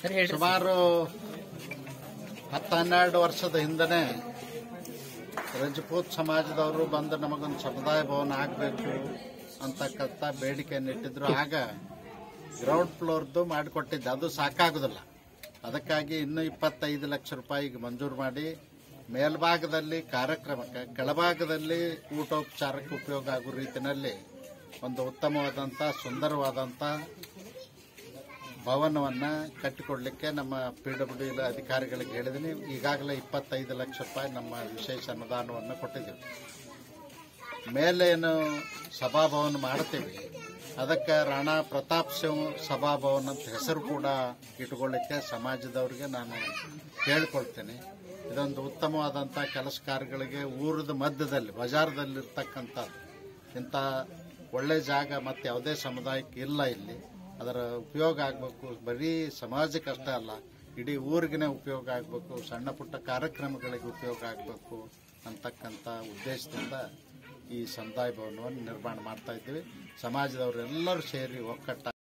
sir ಹೇಳ್ರಿ ಸುಮಾರು ಹತ್ತು ಹನ್ನೆರಡು ವರ್ಷದ ಹಿಂದನೆ ರಜಪೂತ್ ಸಮಾಜದವರು ಬಂದು ನಮಗೊಂದು ಸಮುದಾಯ ಭವನ ಆಗಬೇಕು ಅಂತಕ್ಕಂಥ ಬೇಡಿಕೆಯನ್ನು ಇಟ್ಟಿದ್ರು ಆಗ ಗ್ರೌಂಡ್ ಫ್ಲೋರ್ದು ಮಾಡಿಕೊಟ್ಟಿದ್ದೆ ಅದು ಸಾಕಾಗುದಿಲ್ಲ ಅದಕ್ಕಾಗಿ ಇನ್ನೂ ಇಪ್ಪತ್ತೈದು ಲಕ್ಷ ರೂಪಾಯಿಗೆ ಮಂಜೂರು ಮಾಡಿ ಮೇಲ್ಭಾಗದಲ್ಲಿ ಕಾರ್ಯಕ್ರಮಕ್ಕೆ ಕೆಳಭಾಗದಲ್ಲಿ ಊಟೋಪಚಾರಕ್ಕೆ ಉಪಯೋಗ ಆಗೋ ರೀತಿಯಲ್ಲಿ ಒಂದು ಉತ್ತಮವಾದಂಥ ಸುಂದರವಾದಂಥ ಭವನವನ್ನ ಕಟ್ಟಿಕೊಡ್ಲಿಕ್ಕೆ ನಮ್ಮ ಪಿ ಡಬ್ಲ್ಯೂ ಡಿ ಅಧಿಕಾರಿಗಳಿಗೆ ಹೇಳಿದ್ದೀನಿ ಈಗಾಗಲೇ ಇಪ್ಪತ್ತೈದು ಲಕ್ಷ ರೂಪಾಯಿ ನಮ್ಮ ವಿಶೇಷ ಅನುದಾನವನ್ನು ಕೊಟ್ಟಿದ್ದೀವಿ ಮೇಲೆ ಏನು ಸಭಾಭವನ ಮಾಡ್ತೀವಿ ಅದಕ್ಕೆ ರಾಣಾ ಪ್ರತಾಪ್ ಸಿಂಗ್ ಸಭಾಭವನ ಅಂತ ಹೆಸರು ಕೂಡ ಇಟ್ಕೊಳ್ಳಿಕ್ಕೆ ಸಮಾಜದವ್ರಿಗೆ ನಾನು ಕೇಳಿಕೊಳ್ತೇನೆ ಇದೊಂದು ಉತ್ತಮವಾದಂಥ ಕೆಲಸ ಕಾರ್ಯಗಳಿಗೆ ಊರದ ಮಧ್ಯದಲ್ಲಿ ಬಜಾರ್ದಲ್ಲಿರ್ತಕ್ಕಂಥದ್ದು ಇಂಥ ಒಳ್ಳೆ ಜಾಗ ಮತ್ತು ಯಾವುದೇ ಸಮುದಾಯಕ್ಕೆ ಇಲ್ಲ ಇಲ್ಲಿ ಅದರ ಉಪಯೋಗ ಆಗಬೇಕು ಬರೀ ಸಮಾಜಕ್ಕೆ ಅಷ್ಟೇ ಅಲ್ಲ ಇಡೀ ಊರಿಗೇ ಉಪಯೋಗ ಆಗಬೇಕು ಸಣ್ಣ ಪುಟ್ಟ ಕಾರ್ಯಕ್ರಮಗಳಿಗೆ ಉಪಯೋಗ ಆಗಬೇಕು ಅಂತಕ್ಕಂಥ ಉದ್ದೇಶದಿಂದ ಈ ಸಮುದಾಯ ಭವನವನ್ನು ನಿರ್ಮಾಣ ಮಾಡ್ತಾ ಇದ್ದೀವಿ ಸಮಾಜದವರೆಲ್ಲರೂ ಸೇರಿ ಒಕ್ಕಟ್ಟ